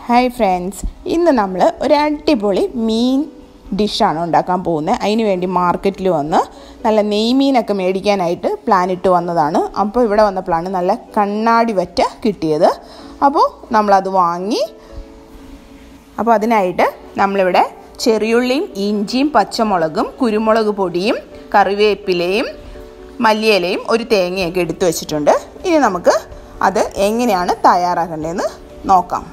hi friends ഇന്ന് നമ്മൾ ഒരു അടിപൊളി മീൻ ഡിഷാണ് ഉണ്ടാക്കാൻ പോകുന്നത് അതിന് വേണ്ടി മാർക്കറ്റിൽ വന്ന് നല്ല നെയ്മീനൊക്കെ മേടിക്കാനായിട്ട് പ്ലാൻ ഇട്ട് വന്നതാണ് അപ്പോൾ ഇവിടെ വന്നപ്പോഴാണ് നല്ല കണ്ണാടി വറ്റ കിട്ടിയത് അപ്പോൾ നമ്മളത് വാങ്ങി അപ്പോൾ അതിനായിട്ട് നമ്മളിവിടെ ചെറിയുള്ളിയും ഇഞ്ചിയും പച്ചമുളകും കുരുമുളക് പൊടിയും കറിവേപ്പിലയും മല്ലിയിലയും ഒരു തേങ്ങയൊക്കെ എടുത്തു വെച്ചിട്ടുണ്ട് ഇനി നമുക്ക് അത് എങ്ങനെയാണ് തയ്യാറാക്കേണ്ടതെന്ന് നോക്കാം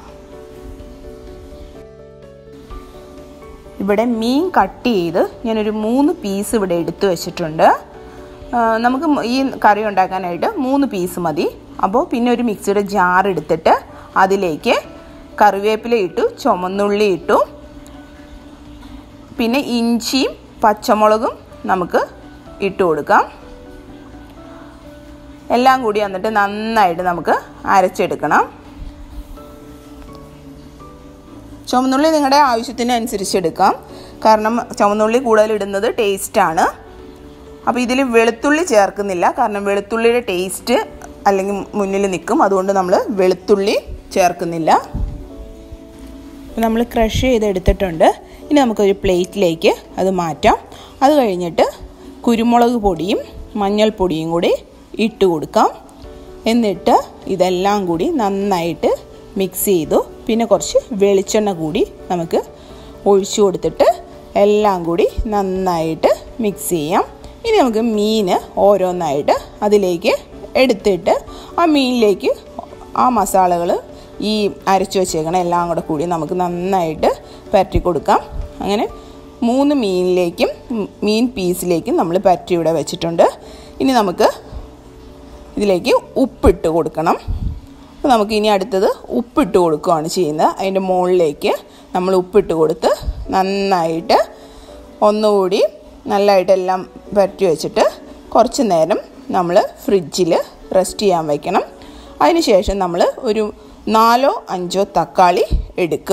ഇവിടെ മീൻ കട്ട് ചെയ്ത് ഞാനൊരു മൂന്ന് പീസ് ഇവിടെ എടുത്തു വെച്ചിട്ടുണ്ട് ആ, നമുക്ക് ഈ കറി ഉണ്ടാക്കാനായിട്ട് മൂന്ന് പീസ് മതി അപ്പോൾ പിന്നെ ഒരു മിക്സിയുടെ ജാർ എടുത്തിട്ട് അതിലേക്ക് കറിവേപ്പില ഇട്ടു ചുമന്നുള്ളി ഇട്ടു പിന്നെ ഇഞ്ചിയും പച്ചമുളകും നമുക്ക് ഇട്ട് കൊടുക്കാം എല്ലാം കൂടി എന്നിട്ട് നന്നായിട്ട് നമുക്ക് അരച്ചെടുക്കണം ചുവന്നുള്ളി നിങ്ങളുടെ ആവശ്യത്തിനനുസരിച്ച് എടുക്കാം കാരണം ചുവന്നുള്ളി കൂടുതൽ ഇടുന്നത് ടേസ്റ്റാണ് അപ്പോൾ ഇതിൽ വെളുത്തുള്ളി ചേർക്കുന്നില്ല കാരണം വെളുത്തുള്ളിയുടെ ടേസ്റ്റ് അല്ലെങ്കിൽ മുന്നിൽ നിൽക്കും അതുകൊണ്ട് നമ്മൾ വെളുത്തുള്ളി ചേർക്കുന്നില്ല നമ്മൾ ക്രഷ് ചെയ്തെടുത്തിട്ടുണ്ട് ഇനി നമുക്കൊരു പ്ലേറ്റിലേക്ക് അത് മാറ്റാം അത് കഴിഞ്ഞിട്ട് കുരുമുളക് പൊടിയും മഞ്ഞൾപ്പൊടിയും കൂടി ഇട്ട് കൊടുക്കാം എന്നിട്ട് ഇതെല്ലാം കൂടി നന്നായിട്ട് മിക്സ് ചെയ്തു പിന്നെ കുറച്ച് വെളിച്ചെണ്ണ കൂടി നമുക്ക് ഒഴിച്ചു കൊടുത്തിട്ട് എല്ലാം കൂടി നന്നായിട്ട് മിക്സ് ചെയ്യാം ഇനി നമുക്ക് മീൻ ഓരോന്നായിട്ട് അതിലേക്ക് എടുത്തിട്ട് ആ മീനിലേക്ക് ആ മസാലകൾ ഈ അരച്ചു വെച്ചേക്കണ എല്ലാം കൂടെ കൂടി നമുക്ക് നന്നായിട്ട് പരട്ടി കൊടുക്കാം അങ്ങനെ മൂന്ന് മീനിലേക്കും മീൻ പീസിലേക്കും നമ്മൾ പരട്ടി ഇവിടെ വെച്ചിട്ടുണ്ട് ഇനി നമുക്ക് ഇതിലേക്ക് ഉപ്പിട്ട് കൊടുക്കണം അപ്പോൾ നമുക്ക് ഇനി അടുത്തത് ഉപ്പിട്ട് കൊടുക്കുകയാണ് ചെയ്യുന്നത് അതിൻ്റെ മുകളിലേക്ക് നമ്മൾ ഉപ്പിട്ട് കൊടുത്ത് നന്നായിട്ട് ഒന്നുകൂടി നല്ലതായിട്ട് എല്ലാം പരട്ടി വെച്ചിട്ട് കുറച്ച് നേരം നമ്മൾ ഫ്രിഡ്ജിൽ റെസ്റ്റ് ചെയ്യാൻ വയ്ക്കണം അതിനുശേഷം നമ്മൾ ഒരു നാലോ അഞ്ചോ തക്കാളി എടുക്കുക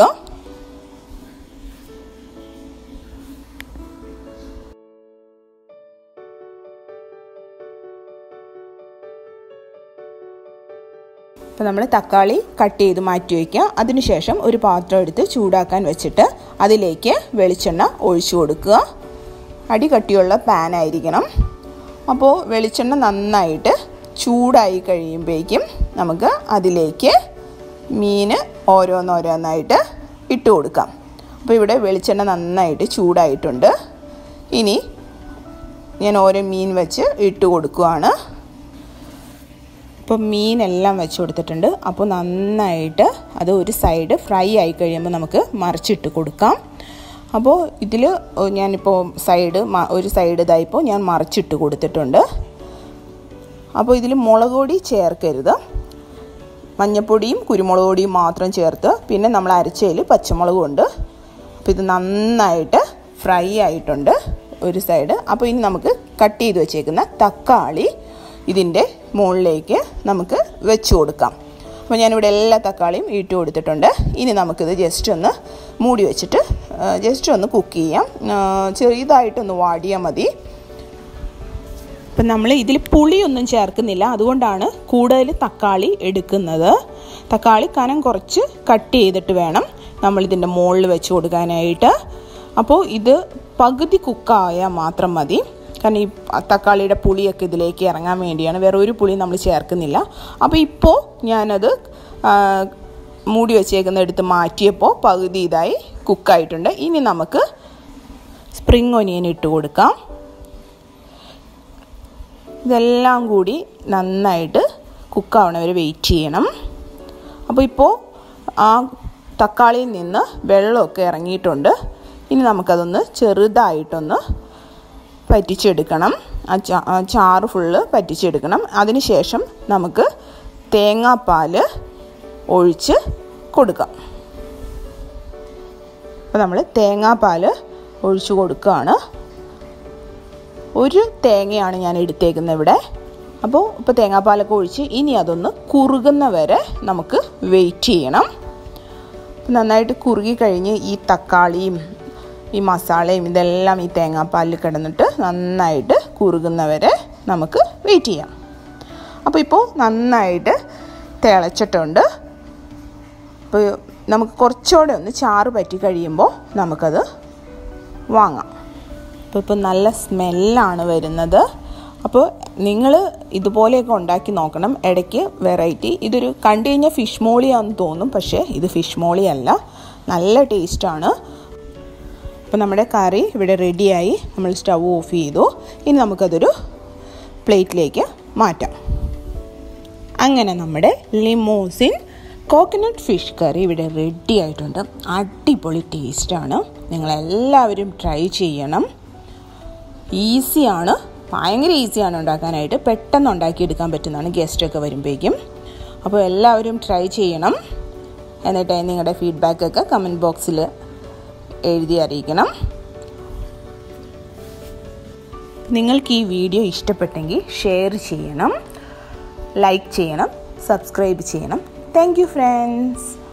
അപ്പോൾ നമ്മൾ തക്കാളി കട്ട് ചെയ്ത് മാറ്റി വയ്ക്കുക അതിനുശേഷം ഒരു പാത്രം എടുത്ത് ചൂടാക്കാൻ വെച്ചിട്ട് അതിലേക്ക് വെളിച്ചെണ്ണ ഒഴിച്ചു കൊടുക്കുക അടി കട്ടിയുള്ള പാൻ ആയിരിക്കണം അപ്പോൾ വെളിച്ചെണ്ണ നന്നായിട്ട് ചൂടായി കഴിയുമ്പോഴേക്കും നമുക്ക് അതിലേക്ക് മീൻ ഓരോന്നോരോന്നായിട്ട് ഇട്ട് കൊടുക്കാം അപ്പോൾ ഇവിടെ വെളിച്ചെണ്ണ നന്നായിട്ട് ചൂടായിട്ടുണ്ട് ഇനി ഞാൻ ഓരോ മീൻ വെച്ച് ഇട്ട് കൊടുക്കുകയാണ് ഇപ്പോൾ മീനെല്ലാം വെച്ച് കൊടുത്തിട്ടുണ്ട് അപ്പോൾ നന്നായിട്ട് അത് ഒരു സൈഡ് ഫ്രൈ ആയി കഴിയുമ്പോൾ നമുക്ക് മറിച്ചിട്ട് കൊടുക്കാം അപ്പോൾ ഇതിൽ ഞാനിപ്പോൾ സൈഡ് ഒരു സൈഡ് ഇതായിപ്പോൾ ഞാൻ മറിച്ചിട്ട് കൊടുത്തിട്ടുണ്ട് അപ്പോൾ ഇതിൽ മുളക് പൊടി ചേർക്കരുത് മഞ്ഞൾപ്പൊടിയും കുരുമുളക് പൊടിയും മാത്രം ചേർത്ത് പിന്നെ നമ്മൾ അരച്ചതിൽ പച്ചമുളകും ഉണ്ട് അപ്പോൾ ഇത് നന്നായിട്ട് ഫ്രൈ ആയിട്ടുണ്ട് ഒരു സൈഡ് അപ്പോൾ ഇനി നമുക്ക് കട്ട് ചെയ്ത് വെച്ചേക്കുന്ന തക്കാളി ഇതിൻ്റെ മുകളിലേക്ക് നമുക്ക് വെച്ച് കൊടുക്കാം അപ്പോൾ ഞാനിവിടെ എല്ലാ തക്കാളിയും ഇട്ട് കൊടുത്തിട്ടുണ്ട് ഇനി നമുക്കിത് ജസ്റ്റ് ഒന്ന് മൂടി വെച്ചിട്ട് ജസ്റ്റ് ഒന്ന് കുക്ക് ചെയ്യാം ചെറിയതായിട്ടൊന്ന് വാടിയാൽ മതി അപ്പം നമ്മൾ ഇതിൽ പുളിയൊന്നും ചേർക്കുന്നില്ല അതുകൊണ്ടാണ് കൂടുതൽ തക്കാളി എടുക്കുന്നത് തക്കാളി കനം കുറച്ച് കട്ട് ചെയ്തിട്ട് വേണം നമ്മളിതിൻ്റെ മുകളിൽ വെച്ച് കൊടുക്കാനായിട്ട് അപ്പോൾ ഇത് പകുതി കുക്കായാൽ മാത്രം മതി കാരണം ഈ തക്കാളിയുടെ പുളിയൊക്കെ ഇതിലേക്ക് ഇറങ്ങാൻ വേണ്ടിയാണ് വേറെ ഒരു പുളി നമ്മൾ ചേർക്കുന്നില്ല അപ്പോൾ ഇപ്പോൾ ഞാനത് മൂടി വെച്ചേക്കുന്ന എടുത്ത് മാറ്റിയപ്പോൾ പകുതി ഇതായി കുക്കായിട്ടുണ്ട് ഇനി നമുക്ക് സ്പ്രിങ് ഒനിയൻ ഇട്ട് കൊടുക്കാം ഇതെല്ലാം കൂടി നന്നായിട്ട് കുക്കാവണ വരെ വെയിറ്റ് ചെയ്യണം അപ്പോൾ ഇപ്പോൾ ആ തക്കാളിയിൽ നിന്ന് വെള്ളമൊക്കെ ഇറങ്ങിയിട്ടുണ്ട് ഇനി നമുക്കതൊന്ന് ചെറുതായിട്ടൊന്ന് പറ്റിച്ചെടുക്കണം ആ ചാ ആ ചാറ് ഫുള്ള് പറ്റിച്ചെടുക്കണം അതിനുശേഷം നമുക്ക് തേങ്ങാപ്പാൽ ഒഴിച്ച് കൊടുക്കാം അപ്പോൾ നമ്മൾ തേങ്ങാപ്പാൽ ഒഴിച്ച് കൊടുക്കുകയാണ് ഒരു തേങ്ങയാണ് ഞാൻ എടുത്തേക്കുന്നത് ഇവിടെ അപ്പോൾ ഇപ്പോൾ തേങ്ങാപ്പാലൊക്കെ ഒഴിച്ച് ഇനി അതൊന്ന് കുറുകുന്ന വരെ നമുക്ക് വെയിറ്റ് ചെയ്യണം നന്നായിട്ട് കുറുകി കഴിഞ്ഞ് ഈ തക്കാളിയും ഈ മസാലയും ഇതെല്ലാം ഈ തേങ്ങാപ്പാലിൽ കിടന്നിട്ട് നന്നായിട്ട് കുറുകുന്നവരെ നമുക്ക് വെയിറ്റ് ചെയ്യാം അപ്പോൾ ഇപ്പോൾ നന്നായിട്ട് തിളച്ചിട്ടുണ്ട് അപ്പോൾ നമുക്ക് കുറച്ചുകൂടെ ഒന്ന് ചാറ് പറ്റി കഴിയുമ്പോൾ നമുക്കത് വാങ്ങാം അപ്പോൾ ഇപ്പോൾ നല്ല സ്മെല്ലാണ് വരുന്നത് അപ്പോൾ നിങ്ങൾ ഇതുപോലെയൊക്കെ ഉണ്ടാക്കി നോക്കണം ഇടയ്ക്ക് വെറൈറ്റി ഇതൊരു കണ്ടു കഴിഞ്ഞാൽ ഫിഷ് മോളിയാണെന്ന് തോന്നും പക്ഷേ ഇത് ഫിഷ് മോളി അല്ല നല്ല ടേസ്റ്റാണ് അപ്പോൾ നമ്മുടെ കറി ഇവിടെ റെഡിയായി നമ്മൾ സ്റ്റവ് ഓഫ് ചെയ്തു ഇനി നമുക്കതൊരു പ്ലേറ്റിലേക്ക് മാറ്റാം അങ്ങനെ നമ്മുടെ ലിമോസിൻ കോക്കനട്ട് ഫിഷ് കറി ഇവിടെ റെഡി ആയിട്ടുണ്ട് അടിപൊളി ടേസ്റ്റാണ് നിങ്ങളെല്ലാവരും ട്രൈ ചെയ്യണം ഈസിയാണ് ഭയങ്കര ഈസിയാണ് ഉണ്ടാക്കാനായിട്ട് പെട്ടെന്ന് ഉണ്ടാക്കിയെടുക്കാൻ പറ്റുന്നതാണ് ഗസ്റ്റൊക്കെ വരുമ്പോഴേക്കും അപ്പോൾ എല്ലാവരും ട്രൈ ചെയ്യണം എന്നിട്ട് നിങ്ങളുടെ ഫീഡ്ബാക്കൊക്കെ കമൻറ്റ് ബോക്സിൽ എഴുതി അറിയിക്കണം നിങ്ങൾക്ക് ഈ വീഡിയോ ഇഷ്ടപ്പെട്ടെങ്കിൽ ഷെയർ ചെയ്യണം ലൈക്ക് ചെയ്യണം സബ്സ്ക്രൈബ് ചെയ്യണം താങ്ക് യു ഫ്രണ്ട്സ്